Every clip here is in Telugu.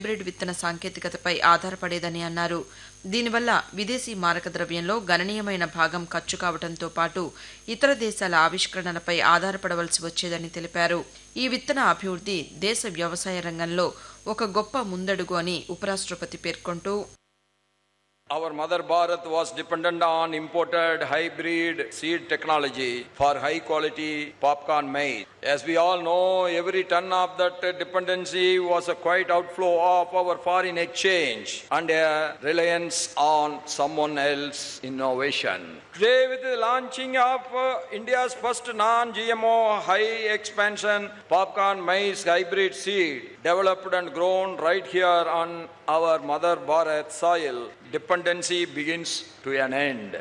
హైబ్రిడ్ విత్తన సాంకేతికతపై ఆధారపడేదని అన్నారు దీనివల్ల విదేశీ మారక ద్రవ్యంలో గణనీయమైన భాగం ఖర్చు కావడంతో పాటు ఇతర దేశాల ఆవిష్కరణలపై ఆధారపడవలసి వచ్చేదని తెలిపారు ఈ విత్తన అభివృద్ధి దేశ వ్యవసాయ రంగంలో ఒక గొప్ప ముందడుగు అని ఉపరాష్ట్రపతి పేర్కొంటూ Our mother Bharat was dependent on imported hybrid seed technology for high quality popcorn maize. As we all know, every ton of that dependency was a quite outflow of our foreign exchange and a reliance on someone else's innovation. Today, with the launching of uh, India's first non-GMO high expansion popcorn maize hybrid seed, developed and grown right here on our mother Bharat soil, dependency begins to an end.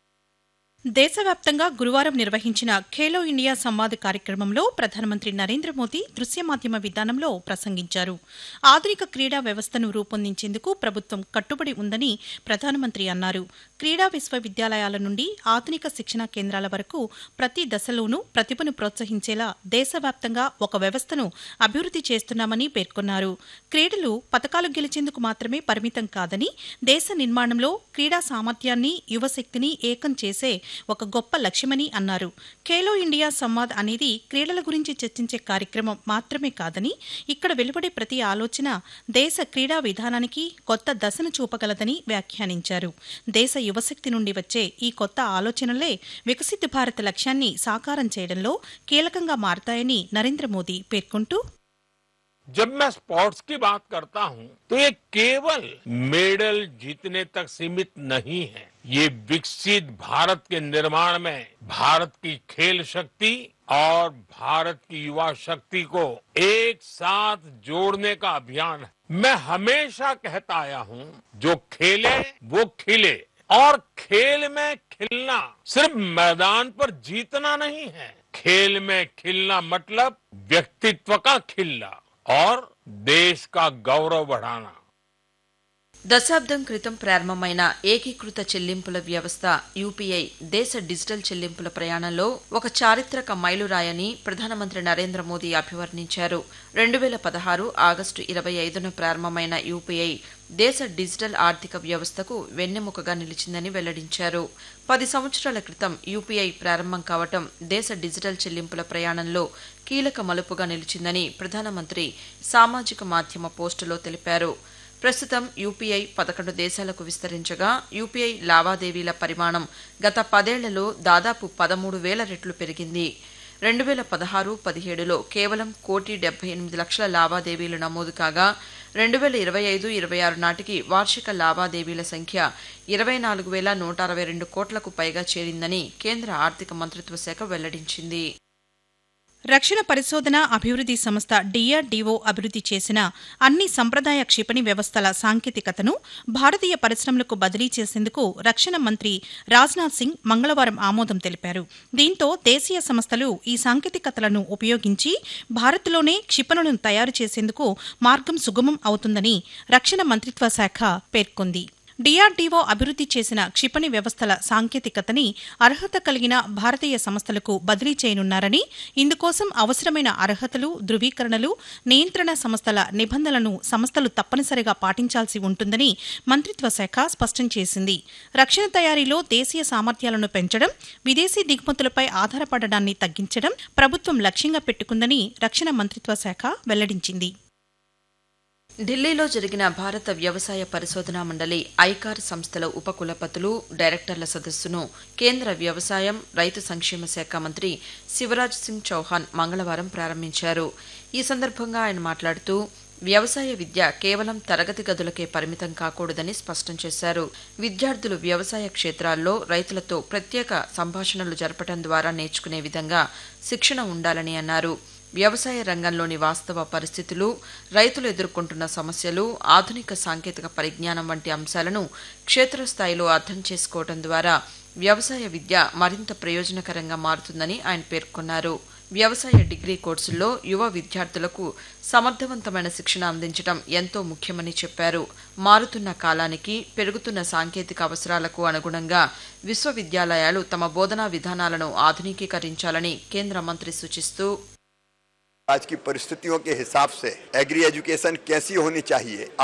దేశవ్యాప్తంగా గురువారం నిర్వహించిన ఖేలో ఇండియా సంవాద్ కార్యక్రమంలో ప్రధానమంత్రి నరేంద్ర మోదీ దృశ్య మాధ్యమ విధానంలో ప్రసంగించారు ఆధునిక క్రీడా వ్యవస్థను రూపొందించేందుకు ప్రభుత్వం కట్టుబడి ఉందని ప్రధానమంత్రి అన్నారు క్రీడా విశ్వవిద్యాలయాల నుండి ఆధునిక శిక్షణా కేంద్రాల వరకు ప్రతి దశలోనూ ప్రతిభను ప్రోత్సహించేలా దేశవ్యాప్తంగా ఒక వ్యవస్థను అభివృద్ధి చేస్తున్నామని పేర్కొన్నారు క్రీడలు పతకాలు గెలిచేందుకు మాత్రమే పరిమితం కాదని దేశ నిర్మాణంలో క్రీడా సామర్థ్యాన్ని యువశక్తిని ఏకం చేసే ఒక గొప్ప లక్ష్యమని అన్నారు ఖేలో ఇండియా సంవాద్ అనేది క్రీడల గురించి చర్చించే కార్యక్రమం మాత్రమే కాదని ఇక్కడ వెలువడే ప్రతి ఆలోచన దేశ క్రీడా విధానానికి కొత్త దశను చూపగలదని వ్యాఖ్యానించారు దేశ యువశక్తి నుండి వచ్చే ఈ కొత్త ఆలోచనలే వికసిత్ భారత్ లక్ష్యాన్ని సాకారం చేయడంలో కీలకంగా మారతాయని నరేంద్ర మోదీ పేర్కొంటూ जब मैं स्पोर्ट्स की बात करता हूं तो ये केवल मेडल जीतने तक सीमित नहीं है ये विकसित भारत के निर्माण में भारत की खेल शक्ति और भारत की युवा शक्ति को एक साथ जोड़ने का अभियान है मैं हमेशा कहता आया हूं जो खेले वो खिले और खेल में खिलना सिर्फ मैदान पर जीतना नहीं है खेल में खिलना मतलब व्यक्तित्व का खिलना और देश का गौरव बढ़ाना దశాబ్దం క్రితం ప్రారంభమైన ఏకీకృత చెల్లింపుల వ్యవస్థ యూపీఐ దేశ డిజిటల్ చెల్లింపుల ప్రయాణంలో ఒక చారిత్రక మైలురాయని ప్రధానమంత్రి నరేంద్ర మోదీ అభివర్ణించారు రెండు వేల పదహారు ఆగస్టు ఇరవై ఐదున ప్రారంభమైన యూపీఐ దేశ డిజిటల్ ఆర్థిక వ్యవస్థకు వెన్నెముకగా నిలిచిందని వెల్లడించారు పది సంవత్సరాల క్రితం యూపీఐ ప్రారంభం కావటం దేశ డిజిటల్ చెల్లింపుల ప్రయాణంలో కీలక మలుపుగా నిలిచిందని ప్రధానమంత్రి సామాజిక మాధ్యమ పోస్టులో తెలిపారు ప్రస్తుతం యూపీఐ పదకొండు దేశాలకు విస్తరించగా యూపీఐ లావాదేవీల పరిమాణం గత పదేళ్లలో దాదాపు పదమూడు వేల రెట్లు పెరిగింది రెండు వేల పదహారు పదిహేడులో కేవలం కోటి డెబ్బై ఎనిమిది లక్షల లావాదేవీలు నమోదు కాగా రెండు వేల ఇరవై ఐదు ఇరవై ఆరు నాటికి వార్షిక లావాదేవీల సంఖ్య ఇరవై నాలుగు వేల నూట అరవై రెండు కోట్లకు పైగా చేరిందని కేంద్ర ఆర్థిక మంత్రిత్వ శాఖ వెల్లడించింది రక్షణ పరిశోధన అభివృద్ధి సంస్థ డిఆర్డీఓ అభివృద్ధి చేసిన అన్ని సంప్రదాయ క్షిపణి వ్యవస్థల సాంకేతికతను భారతీయ పరిశ్రమలకు బదిలీ చేసేందుకు రక్షణ మంత్రి రాజ్నాథ్ సింగ్ మంగళవారం ఆమోదం తెలిపారు దీంతో దేశీయ సంస్థలు ఈ సాంకేతికతలను ఉపయోగించి భారత్లోనే క్షిపణులను తయారు చేసేందుకు మార్గం సుగమం అవుతుందని రక్షణ మంత్రిత్వ శాఖ పేర్కొంది డిఆర్డీఓ అభివృద్ధి చేసిన క్షిపణి వ్యవస్థల సాంకేతికతని అర్హత కలిగిన భారతీయ సంస్థలకు బదిలీ చేయనున్నారని ఇందుకోసం అవసరమైన అర్హతలు ధృవీకరణలు నియంత్రణ సంస్థల నిబంధనలను సంస్థలు తప్పనిసరిగా పాటించాల్సి ఉంటుందని మంత్రిత్వ శాఖ స్పష్టం చేసింది రక్షణ తయారీలో దేశీయ సామర్థ్యాలను పెంచడం విదేశీ దిగుమతులపై ఆధారపడడాన్ని తగ్గించడం ప్రభుత్వం లక్ష్యంగా పెట్టుకుందని రక్షణ మంత్రిత్వ శాఖ వెల్లడించింది ఢిల్లీలో జరిగిన భారత వ్యవసాయ పరిశోధనా మండలి ఐకార్ సంస్థల ఉపకులపతులు డైరెక్టర్ల సదస్సును కేంద్ర వ్యవసాయం రైతు సంక్షేమ శాఖ మంత్రి శివరాజ్ సింగ్ చౌహాన్ మంగళవారం ప్రారంభించారు ఈ సందర్భంగా ఆయన మాట్లాడుతూ వ్యవసాయ విద్య కేవలం తరగతి గదులకే పరిమితం కాకూడదని స్పష్టం చేశారు విద్యార్థులు వ్యవసాయ క్షేత్రాల్లో రైతులతో ప్రత్యేక సంభాషణలు జరపడం ద్వారా నేర్చుకునే విధంగా శిక్షణ ఉండాలని అన్నారు వ్యవసాయ రంగంలోని వాస్తవ పరిస్థితులు రైతులు ఎదుర్కొంటున్న సమస్యలు ఆధునిక సాంకేతిక పరిజ్ఞానం వంటి అంశాలను క్షేత్రస్థాయిలో అర్థం చేసుకోవడం ద్వారా వ్యవసాయ విద్య మరింత ప్రయోజనకరంగా మారుతుందని ఆయన పేర్కొన్నారు వ్యవసాయ డిగ్రీ కోర్సుల్లో యువ విద్యార్థులకు సమర్థవంతమైన శిక్షణ అందించడం ఎంతో ముఖ్యమని చెప్పారు మారుతున్న కాలానికి పెరుగుతున్న సాంకేతిక అవసరాలకు అనుగుణంగా విశ్వవిద్యాలయాలు తమ బోధనా విధానాలను ఆధునికీకరించాలని కేంద్ర మంత్రి సూచిస్తూ आज की परिस्थितियों के हिसाब से एग्री एजुकेशन कैसी होनी चाहिए